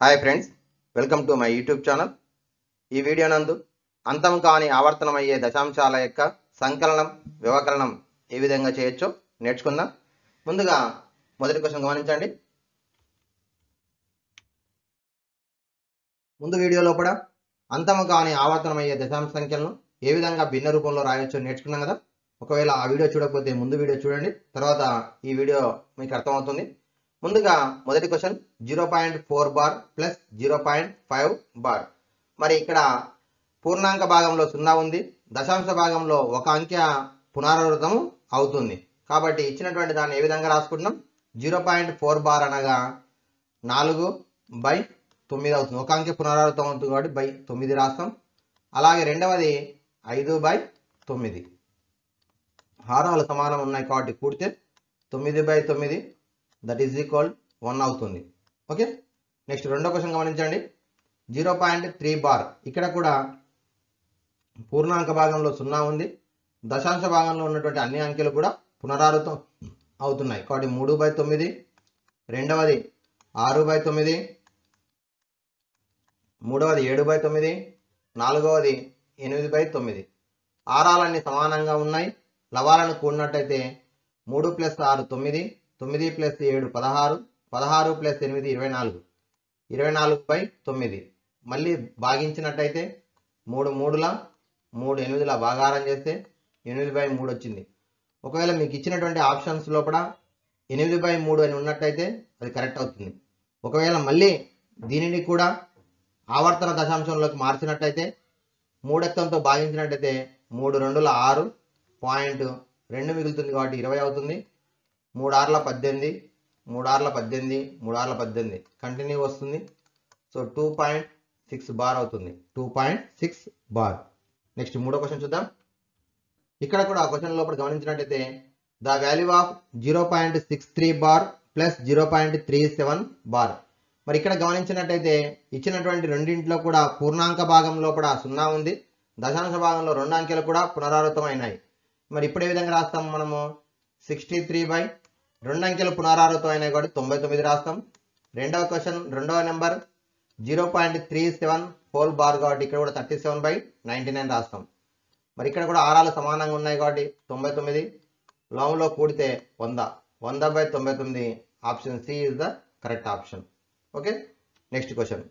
hi friends welcome to my YouTube channel ఈ video నందు అంతం కాని ఆవర్తనమయ్యే దశాంశాల యొక్క సంకలనం వ్యవకలనం ఏ విధంగా చేయొచ్చో నేర్చుకుందాం ముందుగా మొదటి క్వశ్చన్ గమనించండి ముందు వీడియోలో కూడా అంతము కాని ఆవర్తనమయ్యే దశాంశ సంఖ్యలను ఏ విధంగా భిన్న రూపంలో రాయొచ్చో నేర్చుకున్నాం కదా ఒకవేళ ఆ వీడియో చూడకపోతే ముందు వీడియో చూడండి తర్వాత ఈ వీడియో మీకు అర్థమవుతుంది ముందుగా మొదటి question zero point four bar plus zero point five bar మరి ఇక్కడ పూర్ణాంక భాగంలో సున్నా ఉంది దశాంశ భాగంలో ఒక అంకె పునరావృతం అవుతుంది కాబట్టి ఇచ్చినటువంటి దాన్ని ఏ విధంగా రాసుకుంటున్నాం జీరో పాయింట్ ఫోర్ బార్ అనగా నాలుగు బై తొమ్మిది అవుతుంది ఒక అంకె పునరావృతం అవుతుంది కాబట్టి బై తొమ్మిది రాస్తాం అలాగే రెండవది ఐదు బై తొమ్మిది హారాలు సమానం ఉన్నాయి కాబట్టి కూడితే తొమ్మిది బై తొమ్మిది దట్ ఈజ్ ఈక్వల్ వన్ అవుతుంది ఓకే నెక్స్ట్ రెండో క్వశ్చన్ గమనించండి జీరో పాయింట్ త్రీ బార్ ఇక్కడ కూడా పూర్ణాంక భాగంలో సున్నా ఉంది దశాంశ భాగంలో ఉన్నటువంటి అన్ని అంకెలు కూడా పునరావృతం అవుతున్నాయి కాబట్టి మూడు బై తొమ్మిది రెండవది ఆరు బై తొమ్మిది మూడవది ఏడు బై తొమ్మిది నాలుగవది ఎనిమిది బై తొమ్మిది ఆరాలన్నీ సమానంగా ఉన్నాయి లవాలను కూడినట్టయితే మూడు ప్లస్ ఆరు తొమ్మిది తొమ్మిది ప్లస్ ఏడు పదహారు పదహారు ప్లస్ ఎనిమిది ఇరవై నాలుగు ఇరవై నాలుగు బై తొమ్మిది మళ్ళీ భాగించినట్టయితే మూడు మూడుల మూడు ఎనిమిదిలా భాగారం చేస్తే ఎనిమిది బై మూడు వచ్చింది ఒకవేళ మీకు ఇచ్చినటువంటి ఆప్షన్స్ లోపల ఎనిమిది బై మూడు అని ఉన్నట్టయితే అది కరెక్ట్ అవుతుంది ఒకవేళ మళ్ళీ దీనిని కూడా ఆవర్తన దశాంశంలోకి మార్చినట్టయితే మూడెక్కంతో భాగించినట్టయితే మూడు రెండుల ఆరు పాయింట్ రెండు మిగులుతుంది కాబట్టి ఇరవై అవుతుంది మూడార్ల పద్దెనిమిది మూడార్ల పద్దెనిమిది మూడార్ల పద్దెనిమిది కంటిన్యూ వస్తుంది so two point six bar అవుతుంది two point six bar next మూడో క్వశ్చన్ చూద్దాం ఇక్కడ కూడా ఆ క్వశ్చన్ లోపల గమనించినట్టయితే the value of zero point six three bar plus zero point three seven bar మరి ఇక్కడ గమనించినట్టయితే ఇచ్చినటువంటి రెండింటిలో కూడా పూర్ణాంక భాగం లోపల సున్నా ఉంది దశాంశ భాగంలో రెండు అంకెలు కూడా పునరావృతం అయినాయి మరి ఇప్పుడు ఏ విధంగా రాస్తాం మనము సిక్స్టీ త్రీ బై రెండు అంకెలు పునరావృతం అయినాయి కాబట్టి తొంభై తొమ్మిది రాస్తాం రెండవ క్వశ్చన్ రెండవ number zero point three seven whole bar కాబట్టి ఇక్కడ కూడా thirty seven by ninety nine రాస్తాం మరి ఇక్కడ కూడా ఆరాలు సమానంగా ఉన్నాయి కాబట్టి తొంభై తొమ్మిది లాంగ్లో కూడితే వంద వంద బై తొంభై తొమ్మిది option C is the correct option okay next question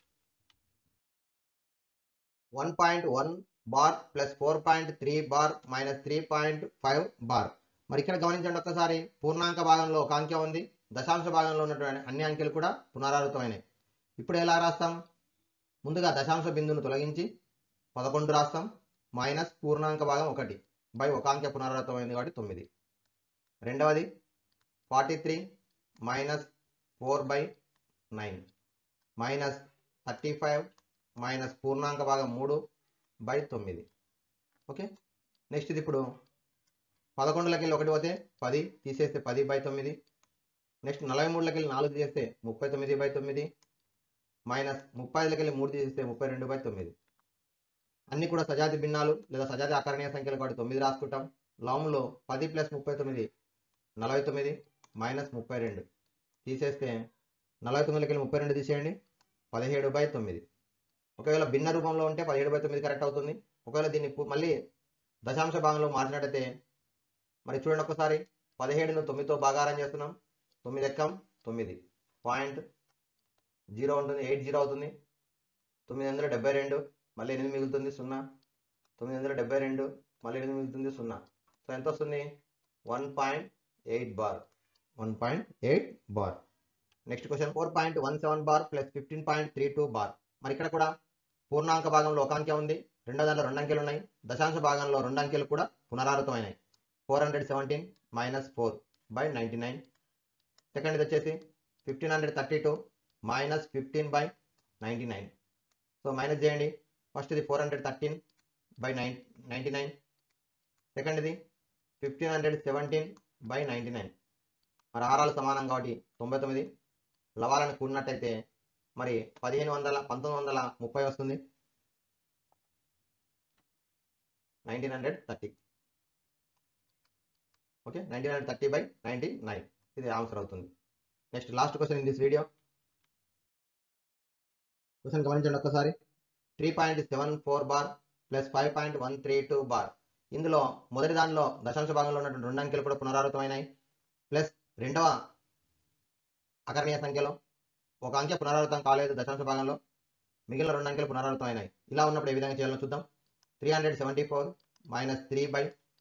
one point one bar plus four point three bar minus three point five bar మరి ఇక్కడ గమనించండి ఒక్కసారి పూర్ణాంక భాగంలో ఒక అంకె ఉంది దశాంశ భాగంలో ఉన్నటువంటి అన్ని అంకెలు కూడా పునరావృతమైనాయి ఇప్పుడు ఎలా రాస్తాం ముందుగా దశాంశ బిందును తొలగించి పదకొండు రాస్తాం మైనస్ పూర్ణాంక భాగం ఒకటి బై ఒక అంకె పునరావృతమైంది కాబట్టి తొమ్మిది రెండవది forty three minus four by nine minus thirty five minus పూర్ణాంక భాగం మూడు బై తొమ్మిది ఓకే నెక్స్ట్ ఇది ఇప్పుడు పదకొండులకి వెళ్ళి ఒకటి పోతే పది తీసేస్తే పది బై తొమ్మిది నెక్స్ట్ నలభై మూడులకి వెళ్ళి నాలుగు తీసేస్తే ముప్పై తొమ్మిది బై తొమ్మిది మైనస్ ముప్పై ఐదులకి వెళ్ళి మూడు తీసేస్తే ముప్పై రెండు బై తొమ్మిది అన్ని కూడా సజాతి భిన్నాలు లేదా సజాతి ఆకరణీయ సంఖ్యలు కాబట్టి తొమ్మిది రాసుకుంటాం లాంగ్లో పది ప్లస్ ముప్పై తొమ్మిది నలభై తొమ్మిది మైనస్ ముప్పై రెండు తీసేస్తే నలభై తొమ్మిదికి వెళ్ళి ముప్పై రెండు తీసేయండి పదిహేడు బై తొమ్మిది ఒకవేళ భిన్న రూపంలో ఉంటే పదిహేడు బై తొమ్మిది కరెక్ట్ అవుతుంది ఒకవేళ దీన్ని పు- మళ్ళీ దశాంశ భాగంలో మార్చినట్టయితే మరి చూడండి ఒకసారి పదిహేడును తొమ్మిదితో భాగారం చేస్తున్నాం తొమ్మిది ఎక్కం తొమ్మిది పాయింట్ జీరో ఉంటుంది ఎయిట్ జీరో అవుతుంది తొమ్మిది వందల డెబ్బై రెండు మళ్ళీ ఎనిమిది మిగులుతుంది సున్నా తొమ్మిది వందల డెబ్బై రెండు మళ్ళీ ఎనిమిది మిగులుతుంది సున్నా సో ఎంత వస్తుంది one point eight bar one point eight bar next question four point one seven bar plus fifteen point three two bar మరి ఇక్కడ కూడా పూర్ణాంక భాగంలో ఒక అంకె ఉంది రెండో దాంట్లో రెండు అంకెలు ఉన్నాయి దశాంశ భాగంలో రెండు అంకెలు కూడా పునరావృతమైనాయి four hundred seventeen minus four by ninety nine second ఇది వచ్చేసి fifteen hundred thirty two minus fifteen by ninety nine so minus చేయండి ఫస్ట్ ఇది four hundred thirteen by nine ninety nine second ఇది fifteen hundred seventeen by ninety nine మరి ఆరాలు సమానం కాబట్టి తొంభై తొమ్మిది లవాలను కూడినట్టయితే మరి పదిహేను వందల పంతొమ్మిది వందల ముప్పై వస్తుంది nineteen hundred thirty okay nineteen hundred thirty by ninety nine ఇది ఆన్సర్ అవుతుంది next last question in this video question గమనించండి ఒక్కసారి three point seven four bar plus five point one three two bar ఇందులో మొదటి దానిలో దశాంశ భాగంలో ఉన్నటువంటి రెండు అంకెలు కూడా పునరావృతమైనాయి ప్లస్ రెండవ అకరణీయ సంఖ్యలో ఒక అంకె పునరావృతం కాలేదు దశాంశ భాగంలో మిగిలిన రెండు అంకెలు పునరావృతమైనాయి ఇలా ఉన్నప్పుడు ఏ విధంగా చేయాలో చూద్దాం three hundred seventy four minus three by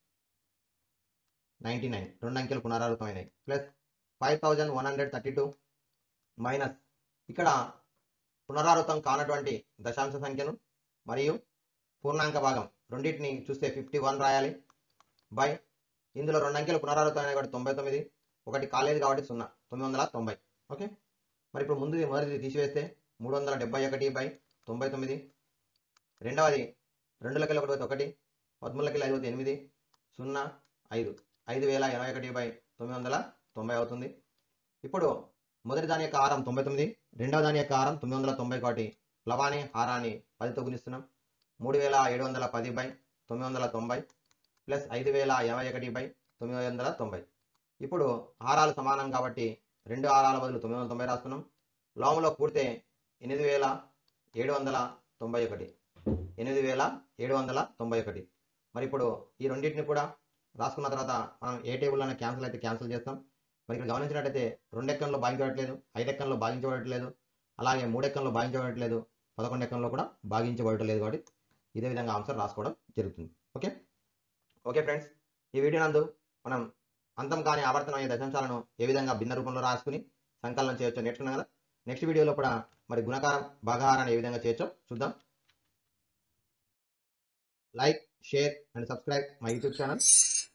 ninety nine రెండు అంకెలు పునరావృతమైనాయి plus five thousand one hundred thirty two minus ఇక్కడ పునరావృతం కానటువంటి దశాంశ సంఖ్యను మరియు పూర్ణాంక భాగం రెండింటిని చూస్తే ఫిఫ్టీ వన్ రాయాలి బై ఇందులో రెండు అంకెలు పునరావృతమైన కాబట్టి తొంభై తొమ్మిది ఒకటి కాలేదు కాబట్టి సున్నా తొమ్మిది వందల తొంభై ఓకే మరి ఇప్పుడు ముందుది మొదటిది తీసివేస్తే మూడు వందల డెబ్బై ఒకటి బై తొంభై తొమ్మిది రెండవది రెండు లెక్కలు ఒకటి పోతే ఒకటి పదమూడు లెక్కలు ఐదు పోతే ఎనిమిది సున్నా ఐదు ఐదు వేల ఎనభై ఒకటి బై తొమ్మిది వందల తొంభై అవుతుంది ఇప్పుడు మొదటి దాని యొక్క హారం తొంభై తొమ్మిది రెండవ దాని యొక్క హారం తొమ్మిది వందల తొంభై ఒకటి లవాని హారాన్ని పదితో గుణిస్తున్నాం మూడు వేల ఏడు వందల పది బై తొమ్మిది వందల తొంభై ప్లస్ ఐదు వేల ఎనభై ఒకటి బై తొమ్మిది వందల తొంభై ఇప్పుడు హారాలు సమానం కాబట్టి రెండు హారాల బదులు తొమ్మిది వందల తొంభై రాస్తున్నాం లోములో కూడితే ఎనిమిది వేల ఏడు వందల తొంభై ఒకటి ఎనిమిది వేల ఏడు వందల తొంభై ఒకటి మరి ఇప్పుడు ఈ రెండింటిని కూడా రాసుకున్న తర్వాత మనం ఏ టేబుల్లోనే క్యాన్సిల్ అయితే క్యాన్సిల్ చేస్తాం మరి ఇక్కడ గమనించినట్టయితే రెండు ఎక్కంలో భాగించబడట్లేదు ఐదు ఎక్కంలో భాగించబడట్లేదు అలాగే మూడు ఎక్కంలో భాగించబడట్లేదు పదకొండు ఎక్కంలో కూడా భాగించబడట్లేదు కాబట్టి ఇదే విధంగా ఆన్సర్ రాసుకోవడం జరుగుతుంది ఓకే ఓకే ఫ్రెండ్స్ ఈ వీడియో నందు మనం అంతం కాని ఆవర్తనమైన దశాంశాలను ఏ విధంగా భిన్న రూపంలో రాసుకుని సంకలనం చేయొచ్చో నేర్చుకున్నాం కదా నెక్స్ట్ వీడియోలో కూడా మరి గుణకారం భాగాహారాన్ని ఏ విధంగా చేయొచ్చో చూద్దాం like share and subscribe my YouTube channel